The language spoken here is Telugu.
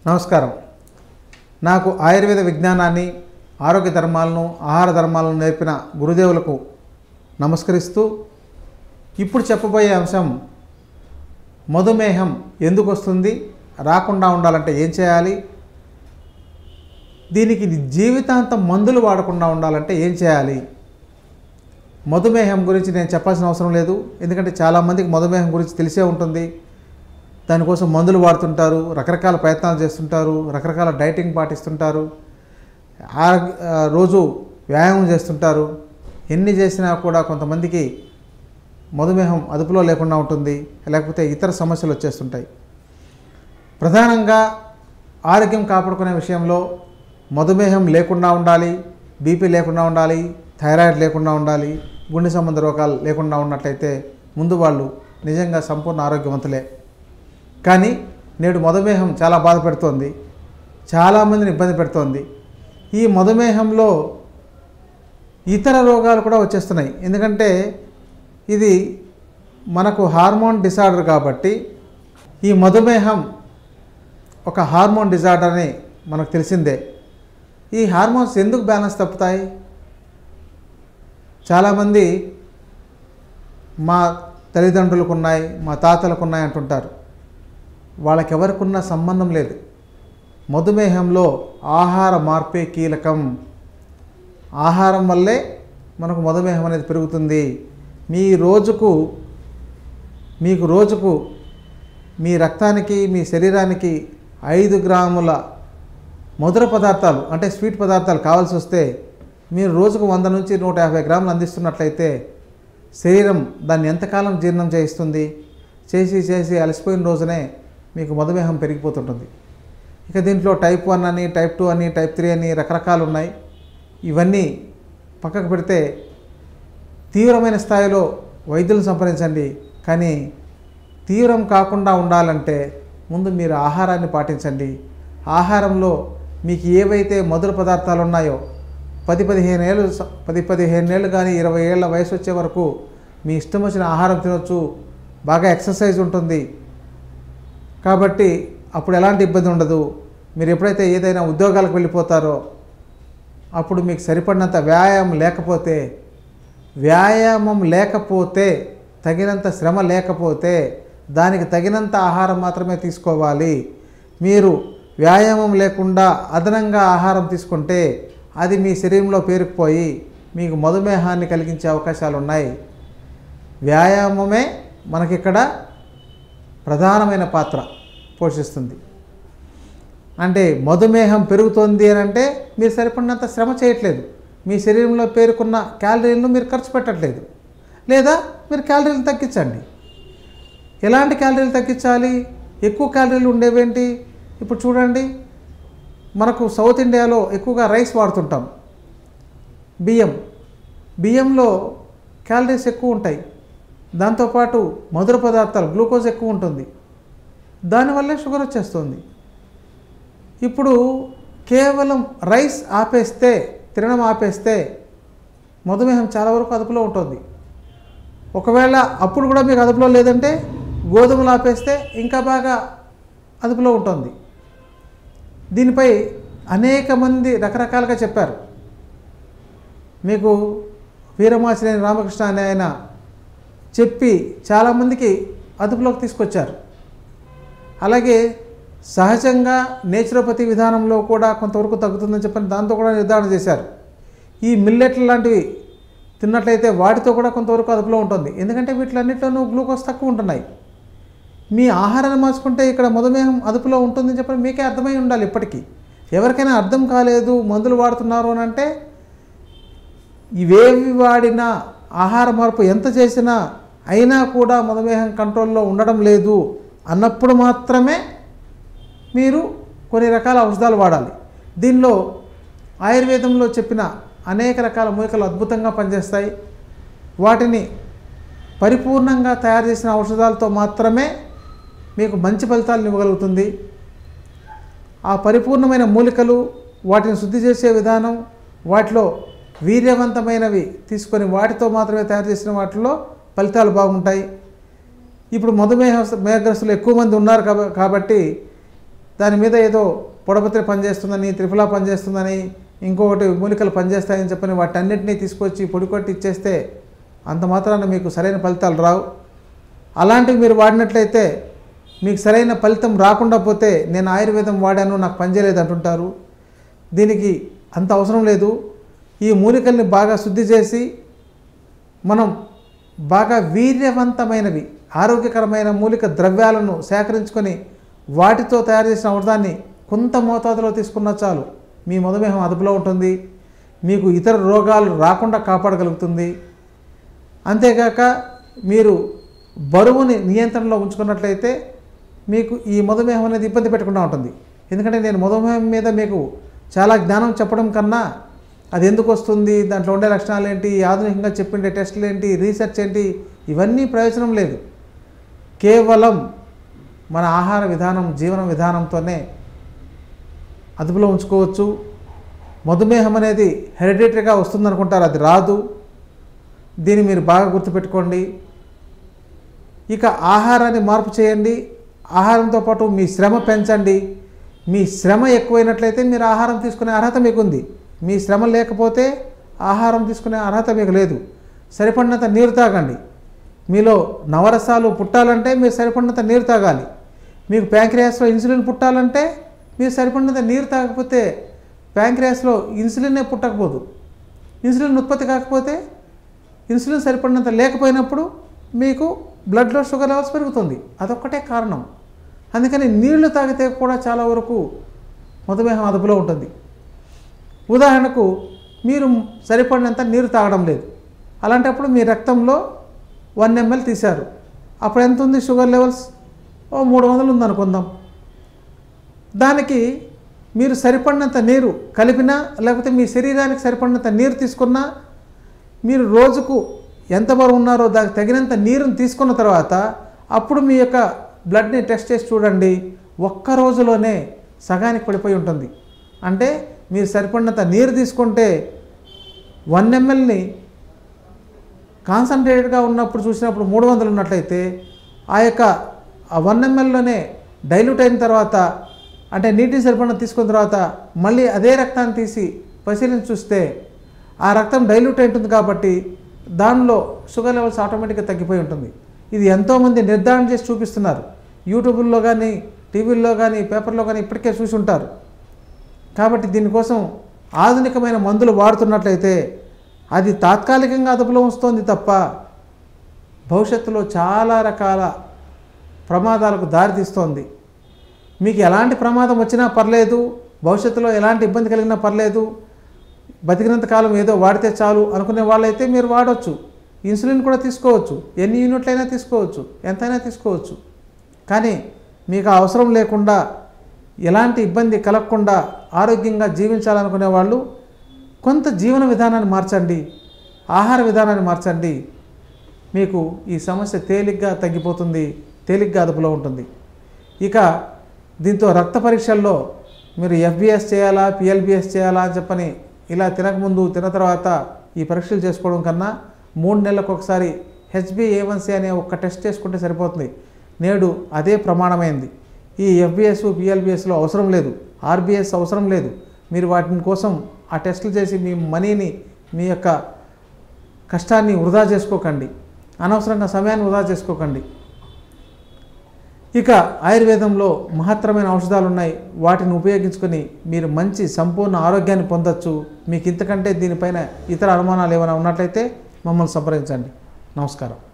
నమస్కారం నాకు ఆయుర్వేద విజ్ఞానాన్ని ఆరోగ్య ధర్మాలను ఆహార ధర్మాలను నేర్పిన గురుదేవులకు నమస్కరిస్తూ ఇప్పుడు చెప్పబోయే అంశం మధుమేహం ఎందుకు వస్తుంది రాకుండా ఉండాలంటే ఏం చేయాలి దీనికి జీవితాంతం మందులు వాడకుండా ఉండాలంటే ఏం చేయాలి మధుమేహం గురించి నేను చెప్పాల్సిన అవసరం లేదు ఎందుకంటే చాలామందికి మధుమేహం గురించి తెలిసే ఉంటుంది దానికోసం మందులు వాడుతుంటారు రకరకాల ప్రయత్నాలు చేస్తుంటారు రకరకాల డైటింగ్ పాటిస్తుంటారు ఆ ఆ, రోజు వ్యాయామం చేస్తుంటారు ఎన్ని చేసినా కూడా కొంతమందికి మధుమేహం అదుపులో లేకుండా ఉంటుంది లేకపోతే ఇతర సమస్యలు వచ్చేస్తుంటాయి ప్రధానంగా ఆరోగ్యం కాపాడుకునే విషయంలో మధుమేహం లేకుండా ఉండాలి బీపీ లేకుండా ఉండాలి థైరాయిడ్ లేకుండా ఉండాలి గుండె సంబంధ రోగాలు లేకుండా ఉన్నట్లయితే ముందు వాళ్ళు నిజంగా సంపూర్ణ ఆరోగ్యవంతులే కానీ నేడు మధుమేహం చాలా బాధ పెడుతోంది చాలామందిని ఇబ్బంది పెడుతోంది ఈ మధుమేహంలో ఇతర రోగాలు కూడా వచ్చేస్తున్నాయి ఎందుకంటే ఇది మనకు హార్మోన్ డిసార్డర్ కాబట్టి ఈ మధుమేహం ఒక హార్మోన్ డిజార్డర్ అని మనకు తెలిసిందే ఈ హార్మోన్స్ ఎందుకు బ్యాలెన్స్ తప్పుతాయి చాలామంది మా తల్లిదండ్రులకు ఉన్నాయి మా తాతలకు ఉన్నాయి అంటుంటారు వాళ్ళకెవరికున్న సంబంధం లేదు మధుమేహంలో ఆహార మార్పే కీలకం ఆహారం వల్లే మనకు మధుమేహం అనేది పెరుగుతుంది మీ రోజుకు మీకు రోజుకు మీ రక్తానికి మీ శరీరానికి ఐదు గ్రాముల మధుర పదార్థాలు అంటే స్వీట్ పదార్థాలు కావాల్సి వస్తే మీరు రోజుకు వంద నుంచి నూట యాభై గ్రాములు అందిస్తున్నట్లయితే శరీరం దాన్ని ఎంతకాలం జీర్ణం చేయిస్తుంది చేసి చేసి అలసిపోయిన రోజునే మీకు మధుమేహం పెరిగిపోతుంటుంది ఇక దీంట్లో టైప్ వన్ అని టైప్ టూ అని టైప్ త్రీ అని రకరకాలు ఉన్నాయి ఇవన్నీ పక్కకు పెడితే తీవ్రమైన స్థాయిలో వైద్యులను సంప్రదించండి కానీ తీవ్రం కాకుండా ఉండాలంటే ముందు మీరు ఆహారాన్ని పాటించండి ఆహారంలో మీకు ఏవైతే మధుర పదార్థాలు ఉన్నాయో పది పదిహేను ఏళ్ళు స- పది పదిహేను ఏళ్ళు కానీ ఇరవై ఏళ్ళ వయసు వచ్చే వరకు మీ ఇష్టం వచ్చిన ఆహారం తినొచ్చు బాగా ఎక్సర్సైజ్ ఉంటుంది కాబట్టి అప్పుడు ఎలాంటి ఇబ్బంది ఉండదు మీరు ఎప్పుడైతే ఏదైనా ఉద్యోగాలకు వెళ్ళిపోతారో అప్పుడు మీకు సరిపడినంత వ్యాయామం లేకపోతే వ్యాయామం లేకపోతే తగినంత శ్రమ లేకపోతే దానికి తగినంత ఆహారం మాత్రమే తీసుకోవాలి మీరు వ్యాయామం లేకుండా అదనంగా ఆహారం తీసుకుంటే అది మీ శరీరంలో పేరుకుపోయి మీకు మధుమేహాన్ని కలిగించే అవకాశాలు ఉన్నాయి వ్యాయామమే మనకిక్కడ ప్రధానమైన పాత్ర పోషిస్తుంది అంటే మధుమేహం పెరుగుతోంది అని అంటే మీరు సరిపడినంత శ్రమ చేయట్లేదు మీ శరీరంలో పేరుకున్న క్యాలరీలను మీరు ఖర్చు పెట్టట్లేదు లేదా మీరు క్యాలరీలు తగ్గించండి ఎలాంటి క్యాలరీలు తగ్గించాలి ఎక్కువ క్యాలరీలు ఉండేవేంటి ఇప్పుడు చూడండి మనకు సౌత్ ఇండియాలో ఎక్కువగా రైస్ వాడుతుంటాం బియ్యం బియ్యంలో క్యాలరీస్ ఎక్కువ ఉంటాయి దాంతోపాటు మధుర పదార్థాలు గ్లూకోజ్ ఎక్కువ ఉంటుంది దానివల్లే షుగర్ వచ్చేస్తుంది ఇప్పుడు కేవలం రైస్ ఆపేస్తే తినడం ఆపేస్తే మధుమేహం చాలా వరకు అదుపులో ఉంటుంది ఒకవేళ అప్పుడు కూడా మీకు అదుపులో లేదంటే గోధుమలు ఆపేస్తే ఇంకా బాగా అదుపులో ఉంటుంది దీనిపై అనేక మంది రకరకాలుగా చెప్పారు మీకు వీరమాచినేని రామకృష్ణ అనే ఆయన చెప్పి చాలామందికి అదుపులోకి తీసుకొచ్చారు అలాగే సహజంగా నేచురోపతి విధానంలో కూడా కొంతవరకు తగ్గుతుందని చెప్పని దాంతో కూడా నిర్ధారణ చేశారు ఈ మిల్లెట్లు లాంటివి తిన్నట్లయితే వాటితో కూడా కొంతవరకు అదుపులో ఉంటుంది ఎందుకంటే వీటిలన్నింటిలోనూ గ్లూకోజ్ తక్కువ ఉంటున్నాయి మీ ఆహారాన్ని మార్చుకుంటే ఇక్కడ మధుమేహం అదుపులో ఉంటుందని చెప్పని మీకే అర్థమై ఉండాలి ఇప్పటికీ ఎవరికైనా అర్థం కాలేదు మందులు వాడుతున్నారు అని అంటే ఇవేవి వాడినా ఆహార మార్పు ఎంత చేసినా అయినా కూడా మధుమేహం కంట్రోల్లో ఉండడం లేదు అన్నప్పుడు మాత్రమే మీరు కొన్ని రకాల ఔషధాలు వాడాలి దీనిలో ఆయుర్వేదంలో చెప్పిన అనేక రకాల మూలికలు అద్భుతంగా పనిచేస్తాయి వాటిని పరిపూర్ణంగా తయారు చేసిన ఔషధాలతో మాత్రమే మీకు మంచి ఫలితాలను ఇవ్వగలుగుతుంది ఆ పరిపూర్ణమైన మూలికలు వాటిని శుద్ధి చేసే విధానం వాటిలో వీర్యవంతమైనవి తీసుకొని వాటితో మాత్రమే తయారు చేసిన వాటిలో ఫలితాలు బాగుంటాయి ఇప్పుడు మధుమేహ మేఘగ్రస్తులు ఎక్కువ మంది ఉన్నారు కాబ- కాబట్టి దాని మీద ఏదో పొడపత్రి పనిచేస్తుందని త్రిఫలా పనిచేస్తుందని ఇంకొకటి మూలికలు పనిచేస్తాయని చెప్పని వాటన్నిటినీ తీసుకొచ్చి పొడి కొట్టి ఇచ్చేస్తే అంత మాత్రాన మీకు సరైన ఫలితాలు రావు అలాంటివి మీరు వాడినట్లయితే మీకు సరైన ఫలితం రాకుండా పోతే నేను ఆయుర్వేదం వాడాను నాకు పనిచేయలేదు అంటుంటారు దీనికి అంత అవసరం లేదు ఈ మూలికల్ని బాగా శుద్ధి చేసి మనం బాగా వీర్యవంతమైనవి ఆరోగ్యకరమైన మూలిక ద్రవ్యాలను సేకరించుకొని వాటితో తయారు చేసిన ఔషధాన్ని కొంత మోతాదులో తీసుకున్నా చాలు మీ మధుమేహం అదుపులో ఉంటుంది మీకు ఇతర రోగాలు రాకుండా కాపాడగలుగుతుంది అంతేకాక మీరు బరువుని నియంత్రణలో ఉంచుకున్నట్లయితే మీకు ఈ మధుమేహం అనేది ఇబ్బంది పెట్టకుండా ఉంటుంది ఎందుకంటే నేను మధుమేహం మీద మీకు చాలా జ్ఞానం చెప్పడం కన్నా అది ఎందుకు వస్తుంది దాంట్లో ఉండే లక్షణాలు ఏంటి ఆధునికంగా చెప్పిండే టెస్టులు ఏంటి రీసెర్చ్ ఏంటి ఇవన్నీ ప్రయోజనం లేదు కేవలం మన ఆహార విధానం జీవన విధానంతోనే అదుపులో ఉంచుకోవచ్చు మధుమేహం అనేది హెరిడిటరీగా వస్తుందనుకుంటారు అది రాదు దీన్ని మీరు బాగా గుర్తుపెట్టుకోండి ఇక ఆహారాన్ని మార్పు చేయండి ఆహారంతో పాటు మీ శ్రమ పెంచండి మీ శ్రమ ఎక్కువైనట్లయితే మీరు ఆహారం తీసుకునే అర్హత మీకు ఉంది మీ శ్రమ లేకపోతే ఆహారం తీసుకునే అర్హత మీకు లేదు సరిపడినంత నీరు తాగండి మీలో నవరసాలు పుట్టాలంటే మీరు సరిపడినంత నీరు తాగాలి మీకు ప్యాంక్రియాస్లో ఇన్సులిన్ పుట్టాలంటే మీరు సరిపడినంత నీరు తాగకపోతే ప్యాంక్రియాస్లో ఇన్సులినే పుట్టకపోదు ఇన్సులిన్ ఉత్పత్తి కాకపోతే ఇన్సులిన్ సరిపడినంత లేకపోయినప్పుడు మీకు బ్లడ్లో షుగర్ లెవెల్స్ పెరుగుతుంది అదొక్కటే కారణం అందుకని నీళ్లు తాగితే కూడా చాలా వరకు మధుమేహం అదుపులో ఉంటుంది ఉదాహరణకు మీరు సరిపడినంత నీరు తాగడం లేదు అలాంటప్పుడు మీ రక్తంలో వన్ ఎంఎల్ తీశారు అప్పుడు ఎంత ఉంది షుగర్ లెవెల్స్ ఓ మూడు వందలు ఉందనుకుందాం దానికి మీరు సరిపడినంత నీరు కలిపినా లేకపోతే మీ శరీరానికి సరిపడినంత నీరు తీసుకున్నా మీరు రోజుకు ఎంత బరువు ఉన్నారో దానికి తగినంత నీరుని తీసుకున్న తర్వాత అప్పుడు మీ యొక్క బ్లడ్ని టెస్ట్ చేసి చూడండి ఒక్క రోజులోనే సగానికి పడిపోయి ఉంటుంది అంటే మీరు సరిపడినంత నీరు తీసుకుంటే వన్ ఎంఎల్ని కాన్సన్ట్రేటెడ్గా ఉన్నప్పుడు చూసినప్పుడు మూడు వందలు ఉన్నట్లయితే ఆ యొక్క ఆ వన్ ఎంఎల్లోనే డైల్యూట్ అయిన తర్వాత అంటే నీటిని సరిపడిన తీసుకున్న తర్వాత మళ్ళీ అదే రక్తాన్ని తీసి పరిశీలించి చూస్తే ఆ రక్తం డైల్యూట్ అయి ఉంటుంది కాబట్టి దానిలో షుగర్ లెవెల్స్ ఆటోమేటిక్గా తగ్గిపోయి ఉంటుంది ఇది ఎంతోమంది నిర్ధారణ చేసి చూపిస్తున్నారు యూట్యూబ్లో కానీ టీవీల్లో కానీ పేపర్లో కానీ ఇప్పటికే చూసి ఉంటారు కాబట్టి దీనికోసం ఆధునికమైన మందులు వాడుతున్నట్లయితే అది తాత్కాలికంగా అదుపులో ఉంచుతోంది తప్ప భవిష్యత్తులో చాలా రకాల ప్రమాదాలకు దారితీస్తోంది మీకు ఎలాంటి ప్రమాదం వచ్చినా పర్లేదు భవిష్యత్తులో ఎలాంటి ఇబ్బంది కలిగినా పర్లేదు బతికినంత కాలం ఏదో వాడితే చాలు అనుకునే వాళ్ళైతే మీరు వాడవచ్చు ఇన్సులిన్ కూడా తీసుకోవచ్చు ఎన్ని యూనిట్లైనా తీసుకోవచ్చు ఎంతైనా తీసుకోవచ్చు కానీ మీకు ఆ అవసరం లేకుండా ఎలాంటి ఇబ్బంది కలగకుండా ఆరోగ్యంగా జీవించాలనుకునే వాళ్ళు కొంత జీవన విధానాన్ని మార్చండి ఆహార విధానాన్ని మార్చండి మీకు ఈ సమస్య తేలిగ్గా తగ్గిపోతుంది తేలిగ్గా అదుపులో ఉంటుంది ఇక దీంతో రక్త పరీక్షల్లో మీరు ఎఫ్బిఎస్ చేయాలా పిఎల్బిఎస్ చేయాలా అని చెప్పని ఇలా తినకముందు తిన్న తర్వాత ఈ పరీక్షలు చేసుకోవడం కన్నా మూడు నెలలకు ఒకసారి హెచ్బిఏవన్సీ అనే ఒక టెస్ట్ చేసుకుంటే సరిపోతుంది నేడు అదే ప్రమాణమైంది ఈ ఎఫ్బిఎస్ పిఎల్బిఎస్లో అవసరం లేదు ఆర్బిఎస్ అవసరం లేదు మీరు వాటిని కోసం ఆ టెస్టులు చేసి మీ మనీని మీ యొక్క కష్టాన్ని వృధా చేసుకోకండి అనవసరంగా సమయాన్ని వృధా చేసుకోకండి ఇక ఆయుర్వేదంలో మహత్తరమైన ఔషధాలు ఉన్నాయి వాటిని ఉపయోగించుకొని మీరు మంచి సంపూర్ణ ఆరోగ్యాన్ని పొందొచ్చు మీకు ఇంతకంటే దీనిపైన ఇతర అనుమానాలు ఏమైనా ఉన్నట్లయితే మమ్మల్ని సంప్రదించండి నమస్కారం